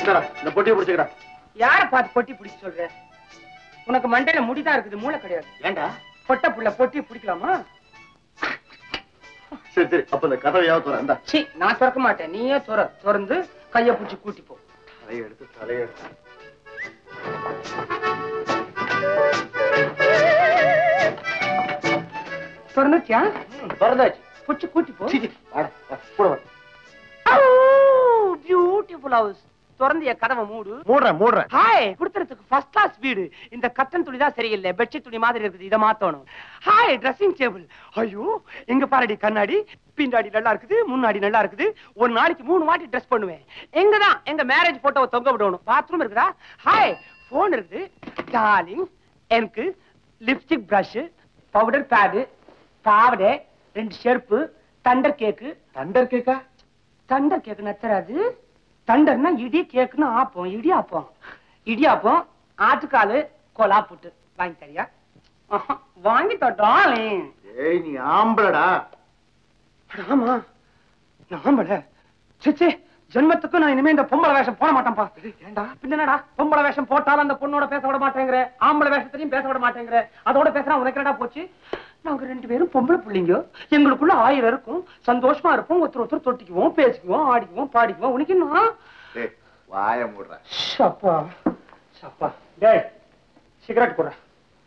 இந்தாடா, இந்த பொட்டியை பிடிச்சுக்கடா யார பார்த்து பொட்டி பிடிக்க சொல்ற உனக்கு மண்டையில முடிதான் இருக்குது மூளை கிடையாது ஏண்டா பொட்ட புள்ள பொட்டி பிடிக்கலாமா சரி சரி அப்ப இந்த கதவையாவது துற இந்தா சி நான் திறக்க மாட்டேன் நீயே துற திறந்து கைய பிடிச்சி கூட்டி போ தலையை எடுத்து தலையை எடுத்து திறந்துட்டியா திறந்தாச்சு பிடிச்சி கூட்டி போ சீ, சீ, வாடா, வா, கூட வா. பியூட்டிஃபுல் ஹவுஸ் திறந்து என் கதவை மூடு மூடுறேன் மூடுறேன் ஹாய் குடுத்துறதுக்கு ஃபர்ஸ்ட் கிளாஸ் வீடு இந்த கட்டன் துணி தான் சரியில்லை பெட்ஷீட் துணி மாதிரி இருக்குது இதை மாத்தணும் ஹாய் ட்ரெஸ்ஸிங் டேபிள் ஐயோ எங்க பாருடி கண்ணாடி பின்னாடி நல்லா இருக்குது முன்னாடி நல்லா இருக்குது ஒரு நாளைக்கு மூணு வாட்டி ட்ரெஸ் பண்ணுவேன் எங்க தான் எங்க மேரேஜ் போட்டோவை தொங்க விடணும் பாத்ரூம் இருக்குதா ஹாய் போன் இருக்குது டார்லிங் எனக்கு லிப்ஸ்டிக் பிரஷ் பவுடர் பேடு பாவடை ரெண்டு செருப்பு தண்டர் கேக்கு தண்டர் கேக்கா தண்டர் கேக்கு நச்சராது தண்டர்னா இடி கேக்குன்னு ஆப்போம் இடி ஆப்போம் இடி ஆப்போம் ஆட்டுக்காலு கோலா புட்டு வாங்கி தரியா ஆஹா, வாங்கி தட்டாலே ஏய் நீ ஆம்பளடா ஆமா நாமல சிச்சே ஜென்மத்துக்கு நான் இனிமே இந்த பொம்பளை வேஷம் போட மாட்டேன்ப்பா ஏண்டா பின்னடா பொம்பளை வேஷம் போட்டாலும் அந்த பொண்ணோட பேச விட மாட்டேங்கிற ஆம்பளை வேஷத்தையும் பேச விட மாட்டேங்கிற அதோட பேசுறா உனக்கு என்னடா போச்சு நாங்க ரெண்டு பேரும் பொம்பளை பிள்ளைங்க எங்களுக்குள்ள ஆயிரம் இருக்கும் சந்தோஷமா இருப்போம் ஒருத்தர் ஒருத்தர் தொட்டிக்குவோம் பேசிக்குவோம் ஆடிக்குவோம் பாடிக்குவோம் உனக்கு என்ன டேய் வாய மூடுற சப்பா சப்பா டேய் சிகரெட் போடுற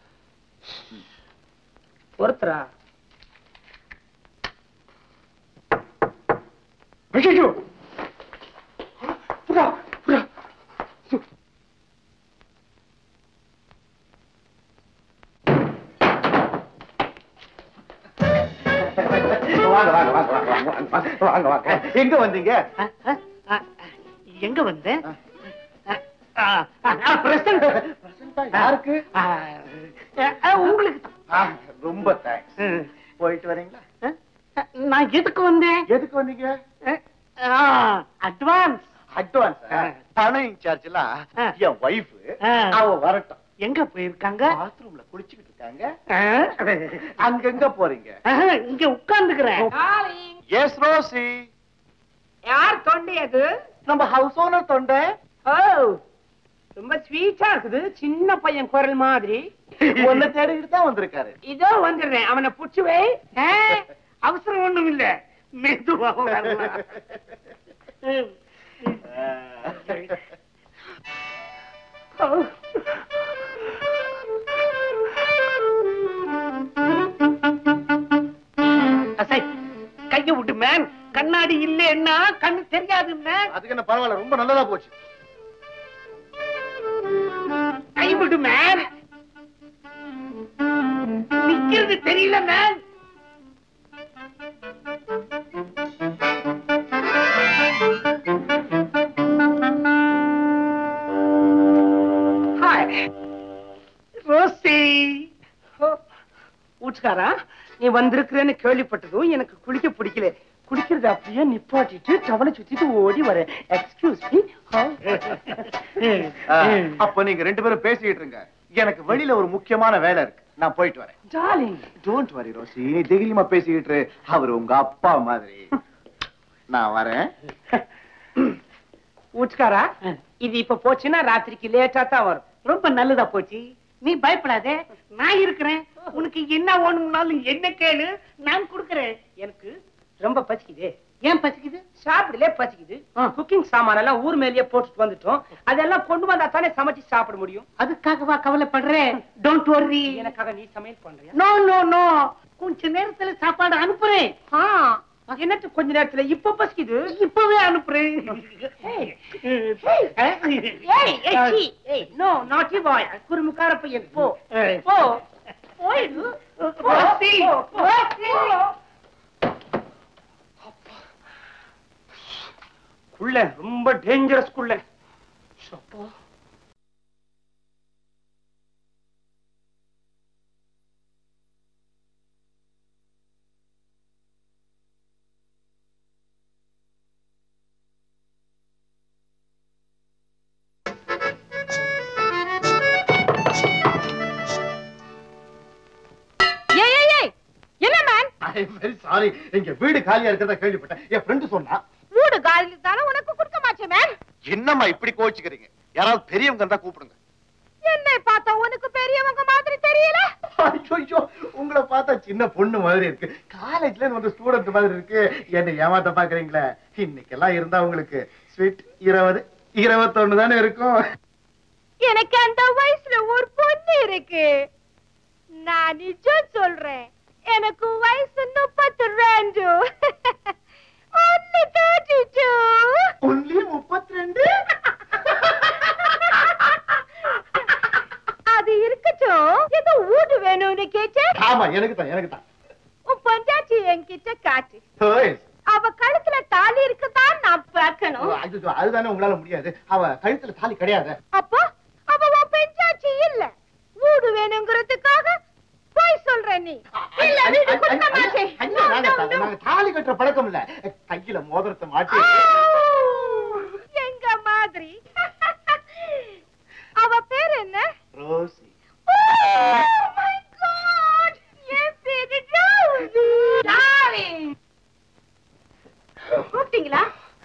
ஒருத்தரா ஐயோ புறா புறா வாங்க வாங்க வாங்க வாங்க வாங்க வாங்க வாங்க வாங்க எங்க வந்தீங்க எங்க வந்தேன் யாருக்கு உங்களுக்கு ஆ, ரொம்ப தேங்க்ஸ் போயிட்டு வரீங்களா நான் எதுக்கு வந்தேன் எதுக்கு வந்தீங்க அட்வான்ஸ் அட்வான்ஸ் ஆ. பணம் இன்சார்ஜ் எல்லாம் ஆ. என் ஒய்ஃப் ஆ. அவ வரட்டும் எங்க போயிருக்காங்க பாத்ரூம்ல குளிச்சுக்கிட்டு இருக்காங்க ஆ? அங்கங்க போறீங்க ஆஹா, இங்க உட்கார்ந்துக்கிறேன் எஸ் ரோசி யார் தொண்டி அது நம்ம ஹவுஸ் ஓனர் தொண்டை ஓ ரொம்ப ஸ்வீட்டா இருக்குது சின்ன பையன் குரல் மாதிரி ஒன்ன தேடிட்டு தான் வந்திருக்காரு இதோ வந்துடுறேன் அவனை புடிச்சு வை ஆ, அவசரம் ஒண்ணும் இல்ல மெதுவா வரலாம். ம். ஓ. அசை கைய விட்டு மேன் கண்ணாடி இல்லைன்னா கண்ணு தெரியாது மேன் அதுக்கு என்ன பரவாயில்ல ரொம்ப நல்லதா போச்சு கை விடு மேன் நிக்கிறது தெரியல மேன் ஹாய் ரோசி வீட்டுக்காரா நீ வந்திருக்கிறேன்னு கேள்விப்பட்டதும் எனக்கு குளிக்க பிடிக்கல குளிக்கிறது அப்படியே நிப்பாட்டிட்டு டவலை சுத்திட்டு ஓடி வரேன் எக்ஸ்கியூஸ் மீ ஆ, அப்ப நீங்க ரெண்டு பேரும் பேசிக்கிட்டு இருங்க எனக்கு வெளியில ஒரு முக்கியமான வேலை இருக்கு நான் போயிட்டு வரேன் டார்லிங் டோன்ட் வரி ரோசி நீ தைரியமா பேசிக்கிட்டு இரு. அவர் உங்க அப்பா மாதிரி நான் வரேன் வீட்டுக்காரா இது இப்ப போச்சுன்னா ராத்திரிக்கு லேட்டா தான் வரும் ரொம்ப நல்லதா போச்சு நீ பயப்படாதே நான் இருக்கிறேன் உனக்கு என்ன வேணும்னாலும் என்ன கேளு நான் கொடுக்கறேன் எனக்கு ரொம்ப பசிக்குது ஏன் பசிக்குது சாப்பிடலே பசிக்குது குக்கிங் சாமான் எல்லாம் ஊர் மேலேயே போட்டுட்டு வந்துட்டோம் அதெல்லாம் கொண்டு வந்தா தானே சமைச்சு சாப்பிட முடியும் அதுக்காகவா கவலைப்படுறேன் டோன்ட் வரி எனக்காக நீ சமையல் பண்றியா நோ நோ நோ கொஞ்ச நேரத்துல சாப்பாடு அனுப்புறேன் என்னட்டு கொஞ்ச நேரத்துல இப்ப பசிக்குது இப்பவே அனுப்புறேன் நோ நாட் யூ பாய் குறுமுக்கார பையன் போ போ போயிடு போ, போ, போ. குள்ள ரொம்ப டேஞ்சரஸ் குள்ள சப்பா ஏய் ஏய் ஏய் என்ன மேன் ஐ வெரி சாரி இங்க வீடு காலியா இருக்கிறதா கேள்விப்பட்டேன் என் ஃப்ரெண்டு சொன்னா வீடு காலி தானே உனக்கு கொடுக்க மாட்டேன் மேன் என்னம்மா இப்படி கோச்சுக்கிறீங்க யாராவது பெரியவங்க இருந்தா கூப்பிடுங்க என்னை பார்த்தா உனக்கு பெரியவங்க மாதிரி தெரியல ஐயோ உங்களை பார்த்தா சின்ன பொண்ணு மாதிரி இருக்கு காலேஜ்ல வந்து ஸ்டூடெண்ட் மாதிரி இருக்கு என்ன ஏமாத்த பாக்குறீங்களே இன்னைக்கெல்லாம் இருந்தா உங்களுக்கு ஸ்வீட் இருபது இருபத்தொன்னு தானே இருக்கும் எனக்கு அந்த வயசுல ஒரு பொண்ணு இருக்கு நான் நிஜம் சொல்றேன் எனக்கு வயசு முப்பத்தி ரெண்டு ஒன்னு தேர்ட்டி டூ ஒன்லி முப்பத்தி ரெண்டு அது இருக்கட்டும் ஏதோ வீடு வேணும்னு கேட்டேன் ஆமா எனக்கு தான் எனக்கு தான் உன் பொண்டாட்டி என்கிட்ட காட்டு ஓய். அவ கழுத்துல தாலி இருக்குதான் நான் பார்க்கணும் ஐயோ, அதுதானே உங்களால முடியாது அவ கழுத்துல தாலி கிடையாது அப்போ அவ உன் பெஞ்சாச்சி இல்ல வீடு வேணுங்கிறதுக்காக போய் சொல்ற நீ இல்ல வீடு கொடுக்க மாட்டேன் ஐயா, No, நாங்க no, தா- no. நாங்க தாலி கட்டுற பழக்கம் இல்ல கையில மோதிரத்தை மாட்டி எங்க மாதிரி அவ பேர் என்ன ரோசி Oh my God! என் பேரு ரோசி. Darling. கூப்பிட்டீங்களா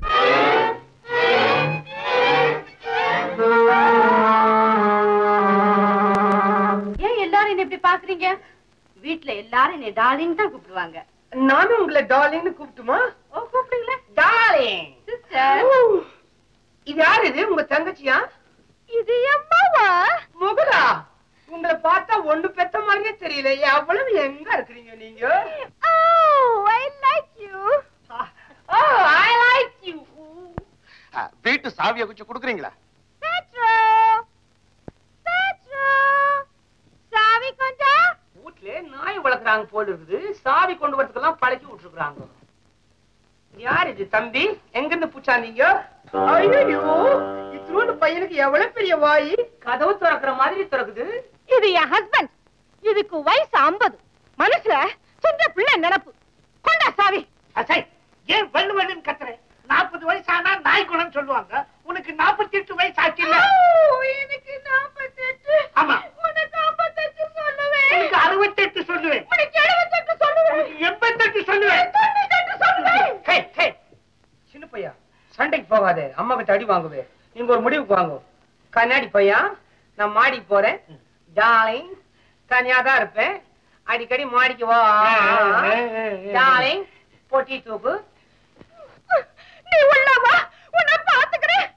ஏன் எல்லாரும் என்ன இப்படி பாக்குறீங்க வீட்ல எல்லாரும் என்ன டார்லிங் தான் கூப்பிடுவாங்க நானும் உங்களை டார்லிங்னு கூப்பிட்டுமா ஓ கூப்பிடுங்களேன் டார்லிங் சிஸ்டர் இது யாரு இது உங்க தங்கச்சியா இது அம்மாவா முகலா உங்களை பார்த்தா ஒண்ணு பெத்த மாதிரியே தெரியல எவ்வளவு எங்க இருக்கிறீங்க நீங்க oh I like you oh I like you ஆ, வீட்டு சாவியை கொஞ்சம் கொடுக்குறீங்களா பெட்ரோ பெட்ரோ சாவி கொஞ்சம் வீட்ல நாய் வளர்க்குறாங்க போல இருக்குது சாவி கொண்டு வரதுக்கெல்லாம் பழக்கி விட்டுருக்காங்க யார் இது தம்பி எங்க இருந்து பூச்சாந்தீங்க ஐயோ இத்தனோண்டு பையனுக்கு எவ்வளவு பெரிய வாய் கதவு திறக்கிற மாதிரி திறக்குது இது என் ஹஸ்பண்ட் இதுக்கு வயசு 50 மனசுல சின்ன பிள்ளை நினப்பு கொண்டா சாவி அசை ஏன் வெள்ளு வெள்ளுன்னு கத்துற நாற்பது வயசு ஆனா நாய் குணம் சொல்லுவாங்க உனக்கு நாற்பத்தி எட்டு வயசு ஆச்சு இல்ல ஓ, எனக்கு 48 ஆமா. உனக்கு 58 சொல்லுவேன் உனக்கு அறுபத்தெட்டு சொல்லுவேன் உனக்கு 78 சொல்லுவேன் உனக்கு எண்பத்தெட்டு சொல்லுவேன் 98 சொல்லுவேன் ஹே, ஹே. சின்ன பையா சண்டைக்கு போகாதே அம்மா கிட்ட அடி வாங்குவே நீங்க ஒரு முடிவுக்கு வாங்க கண்ணாடி பையா நான் மாடிக்கு போறேன் டார்லிங் தனியா தான் இருப்பேன் அடிக்கடி மாடிக்கு வா டார்லிங் பொட்டி தூக்கு நீ உள்ள வா உன்னை பாத்துக்கிறேன்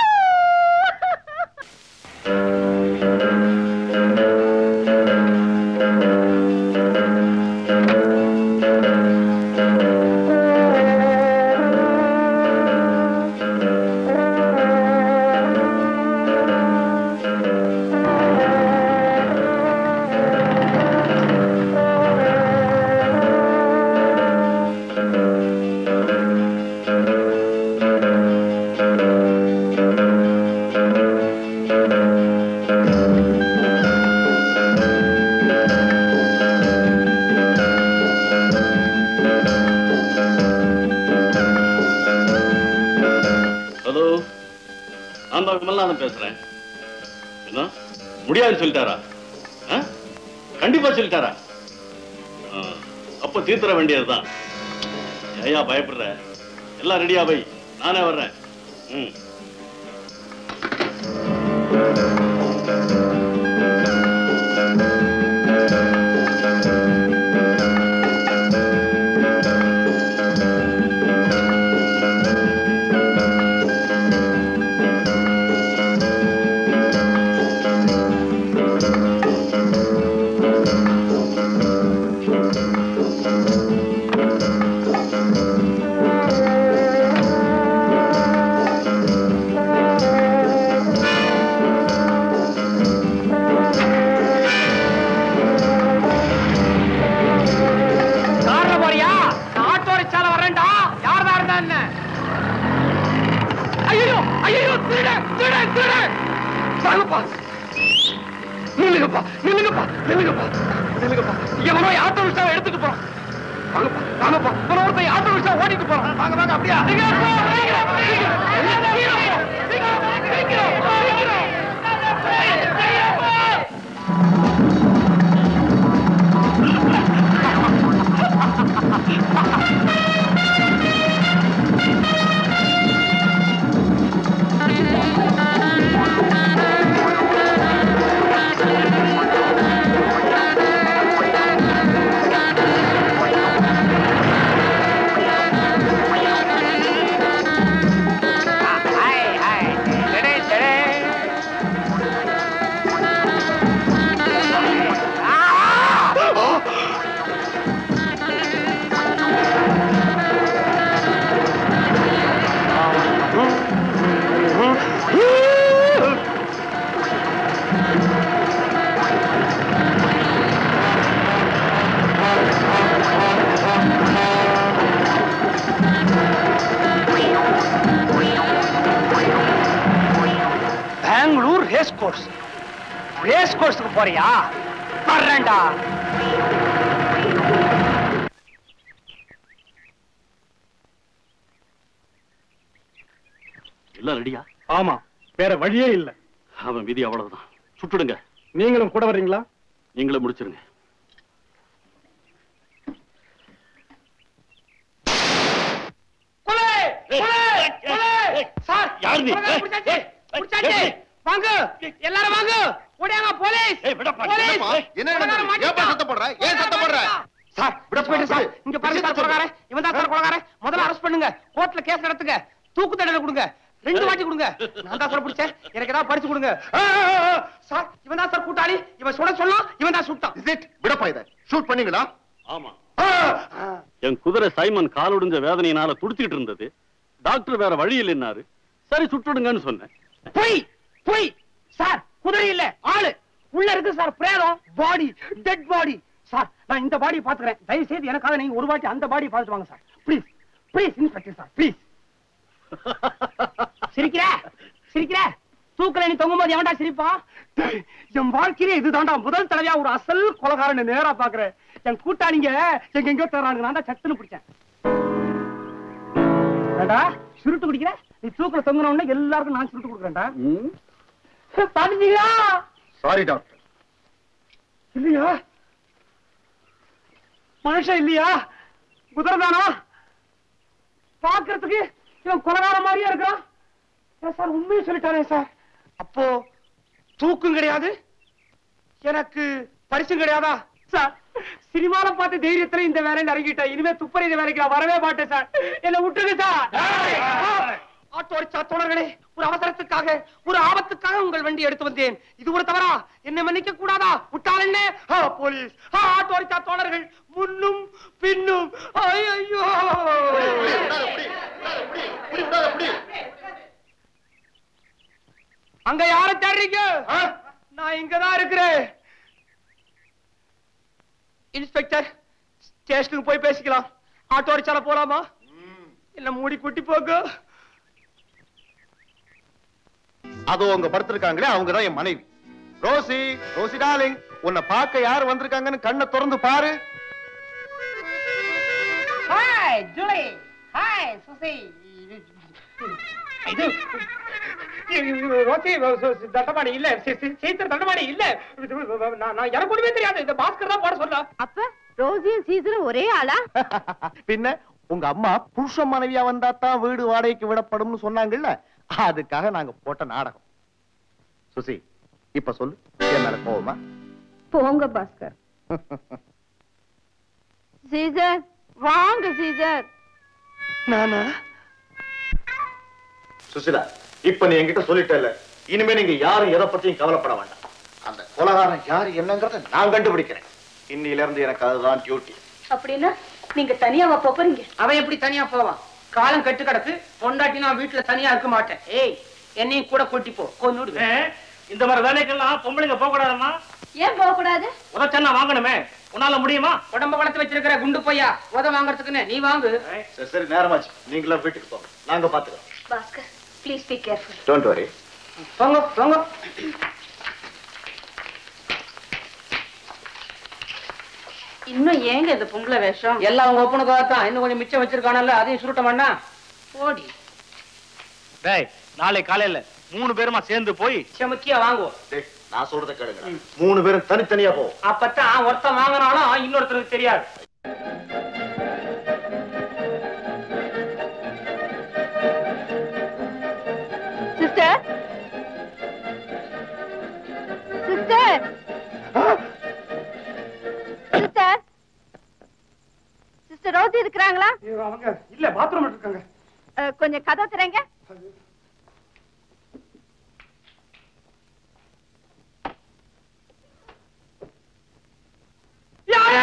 ஹலோ நான் தான் விமல்நாதன் பேசுறேன் என்ன முடியாதுன்னு சொல்லிட்டாரா ஆ? கண்டிப்பா சொல்லிட்டாரா ஆ, அப்ப தீர்த்தர வேண்டியதுதான் ஏயா பயப்படுற எல்லாம் ரெடியா வை நானே வர்றேன் ம் கார்ல போறியா நான் ஆட்டோ ரிக்ஷால வரேன்டா யாரா இருந்தா என்ன ஐயோ ஐயோ திருட திருட திருட சாங்கப்பா நில்லுங்கப்பா நில்லுங்கப்பா நில்லுங்கப்பா நில்லுங்கப்பா எவனோ ஆட்டோ ரிக்ஷாவை எடுத்துட்டு போறான் வாங்கப்பா வாங்கப்பா ஒரு ஒருத்தன் ஆட்டோ ரிக்ஷா ஓட்டிட்டு போறான் வாங்க வாங்க அப்படியா சீக்கிரம் போ, சீக்கிரம், சீக்கிரம், சீக்கிரம் போ, சீக்கிரம், சீக்கிரம், சீக்கிரம். சீக்கிரம் போ. கோர்ஸ் ரேஸ் கோர்ஸுக்கு போறியா வர்றேன்டா எல்லாம் ரெடியா ஆமா வேற வழியே இல்ல அவன் விதி அவ்வளவுதான் சுட்டுடுங்க நீங்களும் கூட வர்றீங்களா நீங்களே முடிச்சிருங்க கொலை கொலை கொலை சார் யார் நீ? கொலை, பிடிச்சாச்சு, ஏய், ஏய், பிடிச்சாச்சு. ஏய், வாங்க எல்லாரும் வாங்க ஓடியாங்க போலீஸ் ஏய், விடப்பா, போலீஸ் என்னம்மா? என்ன கொலைகாரன் நடந்தது? மாட்டிக்கிட்டான். ஏன்பா சத்தம் போடுற? ஏன் சத்தம் போடுற? சார் விட விட சார் விடு. இங்க பாருங்க சார் கொலைகாரன் இவன் தான் சார் கொலைகாரன் முதல்ல அரெஸ்ட் பண்ணுங்க கோர்ட்ல கேஸ் நடத்துங்க தூக்கு தண்டனை கொடுங்க ரெண்டு வாட்டி கொடுங்க நான் தான் சார் பிடிச்சேன் எனக்கு ஏதாவது படிச்சு கொடுங்க ஆ, ஆ, ஆ, ஆ. சார் இவன் தான் சார் கூட்டாளி இவன் சுட சொன்னா இவன் தான் சுட்டான் Is it? விடப்பா இத ஷூட் பண்ணீங்களா ஆமா ஆ, ஆ. என் குதிரை சைமன் காலொடிஞ்ச வேதனையினால துடிச்சிட்டு இருந்தது டாக்டர் வேற வழி இல்லைன்னாரு சரி சுட்டுடுங்கன்னு சொன்னேன் பொய் பொய் சார் குதிரை இல்ல ஆளு உள்ள இருக்கு சார் பிரேதம் பாடி டெட் பாடி சார் நான் இந்த பாடி பாத்துக்கிறேன் தயவு செய்து எனக்காக நீங்க ஒரு வாட்டி அந்த பாடி பாத்துட்டு வாங்க sir please please inspector sir please சிரிக்கிற சிரிக்கிற தூக்கல நீ தொங்கும் போது எவன்டா சிரிப்பான் டேய், என் வாழ்க்கையிலே இதுதான்டா முதல் தடவையா ஒரு அசல் கொலகாரனை நேரா பாக்குறேன் என் கூட்டாளிங்க எங்க எங்கயோ தேர்றானுங்க நான் தான் சட்டுன்னு பிடிச்சேன் ஏண்டா சுருட்டு குடிக்கிற நீ தூக்கல தொங்குன உடனே எல்லாருக்கும் நான் சுருட்டு கொடுக்குறேன்டா பாத்துட்டீங்களா சாரி டாக்டர் இல்லையா மனுஷன் இல்லையா குதிரைதானா பாக்குறதுக்கு இவன் கொலகார மாதிரியா இருக்கான் ஏன் சார் உண்மையை சொல்லிட்டானே சார் அப்போ தூக்கும் கிடையாது எனக்கு பரிசும் கிடையாதா சார் சினிமால பார்த்த தைரியத்துல இந்த வேலையில இறங்கிட்டேன் இனிமே துப்பறித வேலைக்கு நான் வரவே மாட்டேன் சார் என்ன விட்டுருங்க சார் ஆட்டோ ரிக்ஷா தோழர்களே ஒரு அவசரத்துக்காக ஒரு ஆபத்துக்காக உங்கள் வண்டி எடுத்து வந்தேன் இது ஒரு தவறா என்னை மன்னிக்க கூடாதா விட்டால் என்ன ஆ, போலீஸ் ஆ, ஆட்டோ ரிக்ஷா தோழர்கள் முன்னும் பின்னும் ஐயோ அங்க யார தேடுறீங்க நான் இங்கதான் இருக்கிறேன் இன்ஸ்பெக்டர் ஸ்டேஷனுக்கு போய் பேசிக்கலாம் ஆட்டோ ரிக்ஷால போலாமா இல்ல மூடி குட்டி போங்க அதோ அவங்க படுத்திருக்காங்களே அவங்க தான் என் மனைவி ரோசி ரோசி டார்லிங் உன்னை பார்க்க யார் வந்திருக்காங்கன்னு கண்ணை திறந்து பாரு ஹாய் ஜூலி ஹாய் சுசி இது ரோசி தண்டமாடி இல்ல சீத்தர் தண்டமாடி இல்ல நான் நான் எனக்கு ஒண்ணுமே தெரியாது இந்த பாஸ்கர் தான் போட சொல்ல அப்ப ரோசியும் சீசரும் ஒரே ஆளா பின்ன உங்க அம்மா புருஷ மனைவியா வந்தா தான் வீடு வாடகைக்கு விடப்படும்னு சொன்னாங்கல்ல அதுக்காக நாங்க போட்ட நாடகம் சுசி இப்ப சொல்லு என் மேல போவோமா போங்க பாஸ்கர் சீசர் வாங்க சீசர் நானா சுசிலா இப்ப நீ என்கிட்ட சொல்லிட்டல இனிமே நீங்க யாரும் எதை பத்தியும் கவலைப்பட வேண்டாம் அந்த கொலகாரன் யாரு என்னங்கறத நான் கண்டுபிடிக்கிறேன் இன்னில இருந்து எனக்கு அதுதான் டியூட்டி அப்படின்னா நீங்க தனியாவா போறீங்க அவன் எப்படி தனியா போவான் காலம் கட்டு கிடக்கு பொண்டாட்டி நான் வீட்டுல தனியா இருக்க மாட்டேன் ஏய் என்னையும் கூட கூட்டி போ கொண்டு இந்த மாதிரி வேலைக்கெல்லாம் பொம்பளைங்க போக கூடாதுமா ஏன் போக கூடாது உதச்சன்னா வாங்கணுமே உன்னால முடியுமா உடம்ப வளர்த்து வச்சிருக்கிற குண்டு பையா உத வாங்குறதுக்குன்னு நீ வாங்கு சரி சரி நேரமாச்சு நீங்களும் வீட்டுக்கு போங்க நாங்க பாத்துக்கிறோம் Bhaskar please be careful don't worry போங்க போங்க இன்னும் ஏங்க இந்த பொம்பளை வேஷம் எல்லாம் உங்க ஒப்பனுக்காக தான் இன்னும் கொஞ்சம் மிச்சம் வச்சிருக்கானல்ல அதையும் சுருட்ட வேண்டா ஓடி டேய் நாளை காலையில மூணு பேருமா சேர்ந்து போய் செமுக்கியா வாங்குவோம் டேய், நான் சொல்றத கேளுங்க மூணு பேரும் தனித்தனியா போவோம் அப்பத்தான் ஒருத்தன் வாங்கினாலும் இன்னொருத்தருக்கு தெரியாது sister sister sister sister Rosie இருக்கிறாங்களா அவங்க இல்ல பாத்ரூம் இருக்காங்க அஹ், கொஞ்சம் கதை திறங்க யாரு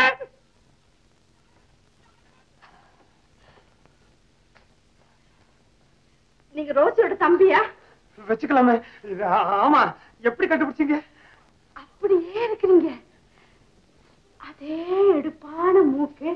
நீங்க ரோசியோட தம்பியா வச்சுக்கலாமே இது, ஆ- ஆமா எப்படி கண்டுபிடிச்சீங்க அப்படியே இருக்கிறீங்க அதே எடுப்பான மூக்கு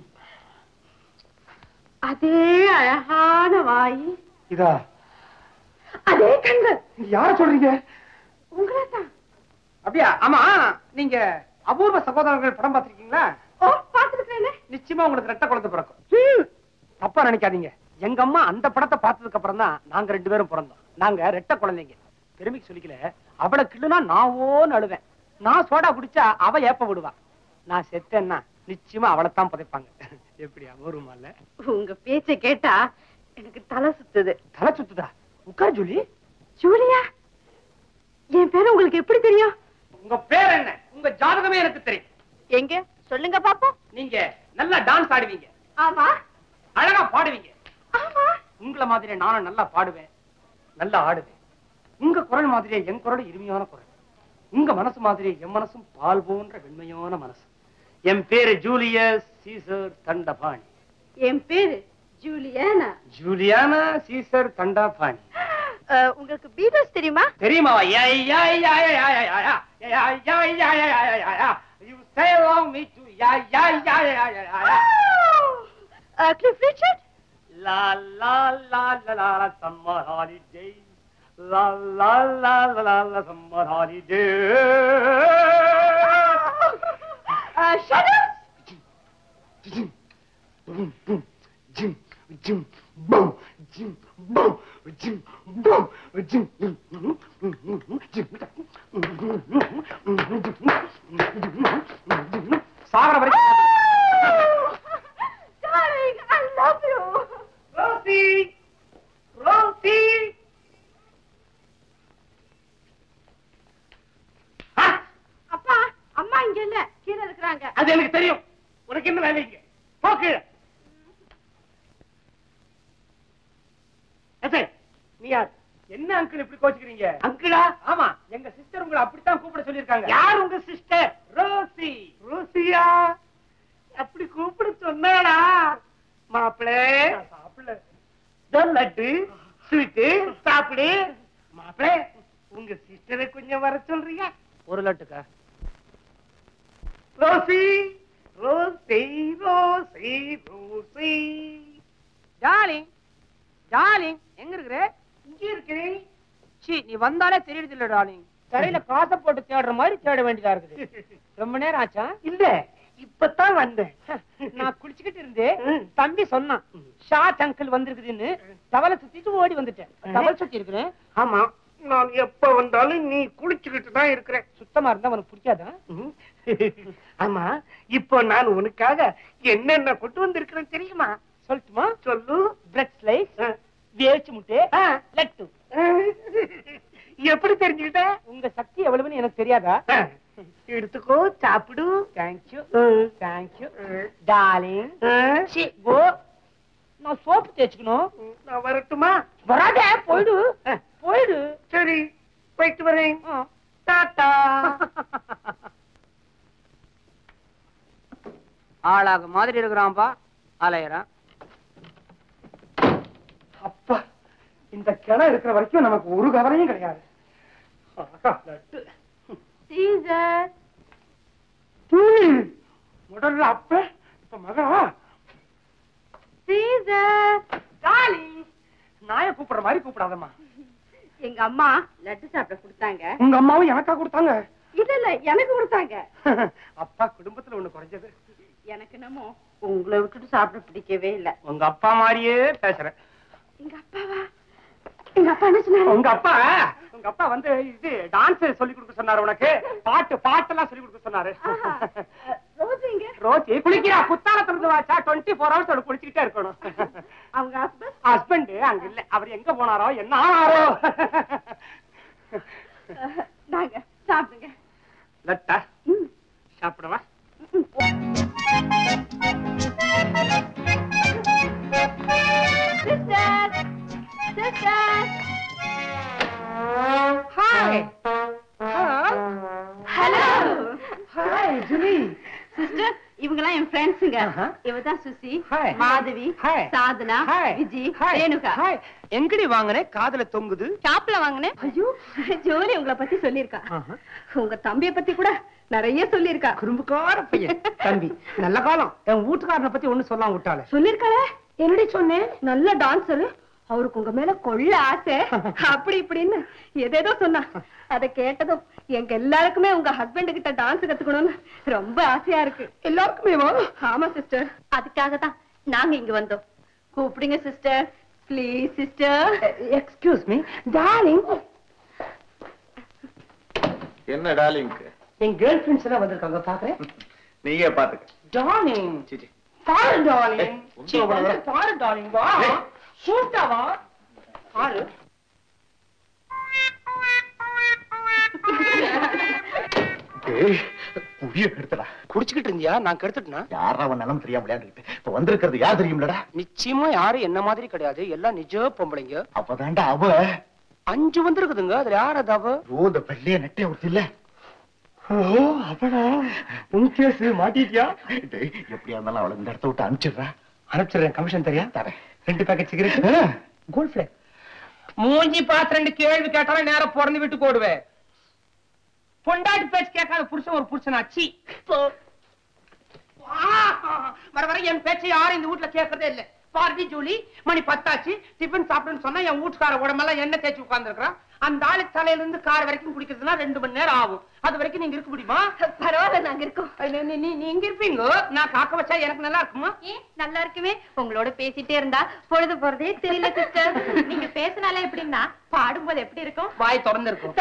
அதே அழகான வாய் இதா அதே கண்கள் யார சொல்றீங்க உங்களை தான் அப்படியா ஆமா நீங்க அபூர்வ சகோதரர்கள் படம் பார்த்திருக்கீங்களா ஓ பாத்துருக்கேனே நிச்சயமா உங்களுக்கு ரெட்ட குழந்தை பிறக்கும் தப்பா நினைக்காதீங்க எங்க அம்மா அந்த படத்தை பார்த்ததுக்கு அப்புறம் தான் நாங்க ரெண்டு பேரும் பிறந்தோம் நாங்க ரெட்ட குழந்தைங்க பெருமைக்கு சொல்லிக்கல அவளை கிள்ளுனா நான் ஓன்னு அழுவேன் நான் சோடா குடிச்சா அவ ஏப்ப விடுவா நான் செத்தேன்னா நிச்சயமா அவளைத்தான் புதைப்பாங்க எப்படி அபூர்வமா இல்ல உங்க பேச்ச கேட்டா எனக்கு தலை சுத்துது தலை சுத்துதா உட்கார் ஜூலி ஜூலியா என் பேரு உங்களுக்கு எப்படி தெரியும் உங்க பேர் என்ன உங்க ஜாதகமே எனக்கு தெரியும் எங்க சொல்லுங்க பாப்போம் நீங்க நல்லா டான்ஸ் ஆடுவீங்க ஆமா அழகா பாடுவீங்க ஆமா உங்களை மாதிரியே நானும் நல்லா பாடுவேன் நல்லா ஆடுவேன் உங்க குரல் மாதிரியே என் குரல் இனிமையான குரல் உங்க மனசு மாதிரியே என் மனசும் பால் போன்ற வெண்மையான மனசு என் பேரு ஜூலியஸ் சீசர் தண்டபாணி என் பேரு ஜூலியானா ஜூலியானா சீசர் தண்டபாணி அஹ், உங்களுக்கு பீட்டல்ஸ் தெரியுமா தெரியுமாவா ya ya ya ya ya ya ya ya ya ya ya ya ya ya ya You say along me to ya ya ya ya ya ya ya Cliff Richard La la la la la la summer holiday. La la la la la la summer holiday. ஷடர் Boom boom jim jim boom jim boom jim boom jim சாகர வரைக்கும் darling I love you Rosie Rosie ஆ, அப்பா அம்மா இங்க இல்ல கீழே இருக்கிறாங்க அது எனக்கு தெரியும் உனக்கு என்ன வேலை இங்க போ கீழே ஏசே, நீ யார் என்ன அங்கிள் இப்படி கோச்சுக்கிறீங்க அங்கிளா ஆமா எங்க சிஸ்டர் உங்களை அப்படித்தான் கூப்பிட சொல்லிருக்காங்க யார் உங்க சிஸ்டர் ரோசி ரோசியா அப்படி கூப்பிட சொன்னாடா மாப்பிளே சாப்பிடல லட்டு ஸ்வீட்டு சாப்பிடு மாப்பிளே உங்க சிஸ்டரை கொஞ்சம் வர சொல்றீங்க ஒரு லட்டுக்கா Rosie Rosie Rosie Rosie darling darling எங்க இருக்கிற இங்க இருக்கிறேன் சி நீ வந்தாலே தெரியுது இல்ல டார்லிங் கடையில காசை போட்டு தேடுற மாதிரி தேட வேண்டியதா இருக்குது ரொம்ப நேரம் ஆச்சா இல்ல இப்பதான் வந்தேன் நான் குளிச்சுக்கிட்டு இருந்தேன் தம்பி சொன்னான் ஷார்ட் அங்கிள் வந்திருக்குதுன்னு தவளை சுத்திட்டு ஓடி வந்துட்டேன் தவளை சுத்தி இருக்கிறேன் ஆமா நான் எப்ப வந்தாலும் நீ குளிச்சுக்கிட்டு தான் இருக்கிற சுத்தமா இருந்தா உனக்கு பிடிக்காதா ம். ஆமா இப்போ நான் உனக்காக என்னென்ன கொண்டு வந்திருக்கிறேன் தெரியுமா சொல்லட்டுமா சொல்லு பிரெட் ஸ்லைஸ் ஆ. வேச்சு முட்டை ஆ. லட்டு எப்படி தெரிஞ்சுக்கிட்ட உங்க சக்தி எவ்வளவுன்னு எனக்கு தெரியாதா எடுத்துக்கோ சாப்பிடு தேங்க்யூ ம். தேங்க்யூ டார்லிங் ஆ. சி கோ நான் சோப்பு தேய்ச்சுக்கணும் நான் வரட்டுமா வராதே போயிடு போயிடு சரி போயிட்டு வரேன் ஆ. டாட்டா ஆளாக மாதிரி இருக்கிறான்பா அலையறான் அப்பா இந்த கிணறு இருக்கிற வரைக்கும் நமக்கு ஒரு கவலையும் கிடையாது ஆஹா, லட்டு. சீசர் ம். முதல்ல அப்ப இப்ப மகளா சீசர் டார்லிங் நாய கூப்பிடுற மாதிரி கூப்பிடாதம்மா எங்க அம்மா லட்டு சாப்பிட கொடுத்தாங்க உங்க அம்மாவும் எனக்கா கொடுத்தாங்க இல்ல இல்ல எனக்கு கொடுத்தாங்க அப்பா குடும்பத்துல ஒண்ணு குறைஞ்சது எனக்கு என்னமோ உங்களை விட்டுட்டு சாப்பிட பிடிக்கவே இல்ல உங்க அப்பா மாதிரியே பேசுறேன் எங்க அப்பாவா எங்க அப்பா என்ன சொன்னாரு உங்க அப்பா உங்க அப்பா வந்து இது டான்ஸ் சொல்லி கொடுக்க சொன்னாரு உனக்கு பாட்டு பாட்டெல்லாம் சொல்லி கொடுக்க சொன்னாரு ஆஹா. ரோஸ் எங்க ரோஜி குளிக்கிறா குத்தாலத்துல இருந்து வாச்சா டுவெண்ட்டி ஃபோர் ஹவர்ஸ் குளிச்சுக்கிட்டே இருக்கணும் அவங்க ஹஸ்பண்ட் ஹஸ்பண்ட் அங்க இல்ல அவர் எங்க போனாரோ என்ன ஆனாரோ நாங்க சாப்பிடுங்க லட்டா ம். சாப்பிடவா sister sister hi hello hi Julie sister இவங்கலாம் என் ஃப்ரெண்ட்ஸுங்க ஆஹா. இவ தான் Susi Hi. Madhavi Hi. Sadhana Hi. Viji Hi. Renuka Hi. எங்கடி வாங்கினேன் காதுல தொங்குது ஷாப்ல வாங்கினேன் ஐயோ ஜோலி உங்களை பத்தி சொல்லிருக்கா உங்க தம்பிய பத்தி கூட நிறைய சொல்லிருக்கா குறும்புக்கார பையன் தம்பி நல்ல காலம் என் வீட்டுக்காரனை பத்தி ஒண்ணு சொல்லாம விட்டாளே சொல்லிருக்காளே என்னடி சொன்னேன் நல்ல டான்சர் அவருக்கு உங்க மேல கொள்ள ஆசை அப்படி இப்படின்னு எதேதோ சொன்னா அத கேட்டதும் எங்க எல்லாருக்குமே உங்க ஹஸ்பண்ட் கிட்ட டான்ஸ் கத்துக்கணும்னு ரொம்ப ஆசையா இருக்கு எல்லாருக்குமே ஆமா சிஸ்டர் அதுக்காக தான் நாங்க இங்க வந்தோம் கூப்பிடுங்க sister please sister excuse me darling என்ன டார்லிங்க்கு என் கேர்ள் ஃபிரெண்ட்ஸ் எல்லாம் வந்திருக்காங்க பாக்குறேன் நீயே பாத்துக்க டார்லிங் சிச்சி பாரு டார்லிங் உள்ள சீ, வா. வந்து பாரு டார்லிங் வா ஏய். சூட்டா வா பாரு குடிய கெடுத்தடா குடிச்சுக்கிட்டு இருந்தியா நான் கெடுத்துட்டேனா யாரா அவன் நிலம் தெரியாம விளையாண்டுட்டு இப்ப வந்திருக்கிறது யார் தெரியும்லடா நிச்சயமா யாரும் என்ன மாதிரி கிடையாது எல்லாம் நிஜ பொம்பளைங்க அப்பதான்டா அவ அஞ்சு வந்திருக்குதுங்க அதுல யார் அது அவ ஓ இந்த வெள்ளைய நெட்டே ஒருத்தி இல்ல ஓ அவடா உன் கேஸ் மாட்டிட்டியா டேய் எப்படியா இருந்தாலும் அவளை இந்த இடத்த விட்டு அனுப்பிச்சிடுறா அனுப்பிச்சிடுறேன் கமிஷன் தெரியா தரேன் ரெண்டு பேக்கெட் சிகரெட் கோல்ட் ஃபிளேக் மூஞ்சி பார்த்து ரெண்டு கேள்வி கேட்டாலும் நேரம் பிறந்து விட்டு போடுவேன் பொண்டாட்டி பேச்சு கேட்காத புருஷன் ஒரு புருஷனாச்சி வர வர என் பேச்சை யாரும் இந்த வீட்டுல கேட்கறதே இல்ல பார்ட்டி ஜூலி மணி பத்தாச்சு டிஃபன் சாப்பிடுன்னு சொன்னா என் வீட்டுக்கார உடம்பெல்லாம் எண்ணெய் தேய்ச்சி உட்கார்ந்துருக்கான் அந்த ஆளு தலையில இருந்து கார் வரைக்கும் குடிக்கிறதுனா ரெண்டு மணி நேரம் ஆகும் அது வரைக்கும் நீங்க இருக்க முடியுமா பரவாயில்ல நாங்க இருக்கோம் நீ- நீ- நீ- நீங்க இருப்பீங்க நான் காக்க வச்சா எனக்கு நல்லா இருக்குமா ஏன் நல்லா இருக்குமே உங்களோட பேசிட்டே இருந்தா பொழுது போறதே தெரியல சிஸ்டர் நீங்க பேசினாலே எப்படின்னா பாடும்போது எப்படி இருக்கும் வாய் திறந்து இருக்கும்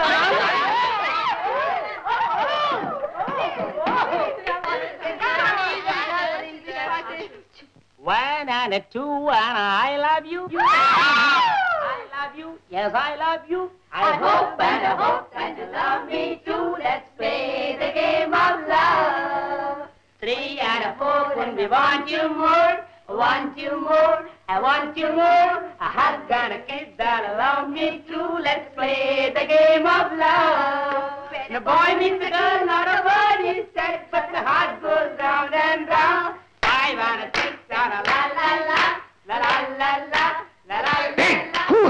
One and a two and I love you. I love you. Yes, I love you. I hope and I hope that you love me too. Let's play the game of love. Three and a four when we want you more. Want you more. I want you more. A hug and a kiss that love me too. Let's play the game of love. The boy meets the girl, not a word is said, but the heart goes round and round. Five and a six and a la la la, la la la la, la la la la.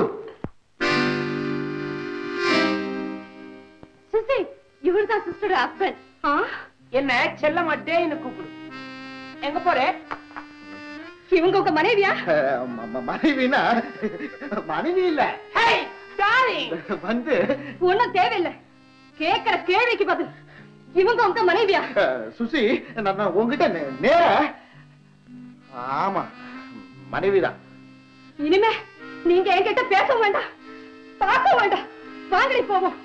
சிசி இவர் தான் sister husband என்ன செல்லம்மா டேன்னு கூப்பிடு எங்க போறே இவங்க உங்க மனைவியா மனைவினா மனைவி இல்ல ஹே டார்லிங் வந்து ஒண்ணும் தேவையில்லை கேக்குற கேள்விக்கு பதில் இவங்க உங்க மனைவியா அஹ், சுசி நான் நான் உங்ககிட்ட நே- நேரா ஆமா மனைவிதான் இனிமே நீங்க என்கிட்ட பேச வேண்டாம் பார்க்க வேண்டாம் வாங்கடி போவோம்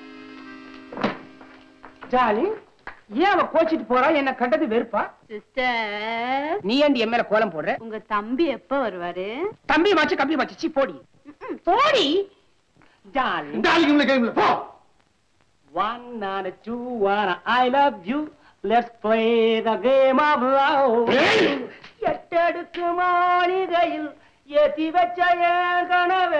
டார்லிங் ஏன் அவ கோச்சிட்டு போறா என்ன கண்டது வெறுப்பா சிஸ்டர் நீ ஏண்டி என் மேல கோலம் போடுற உங்க தம்பி எப்ப வருவாரு தம்பி மாச்சு கம்பி மாச்சு சீ போடி போடி டார்லிங் இந்த ஆளுக்கு இவ்வளவு கேம்ல போ One and a two and a I love you. Let's play the game of love. ஏய்! எட்டடுக்கு மாளிகையில் ஏத்தி வச்ச என் கனவே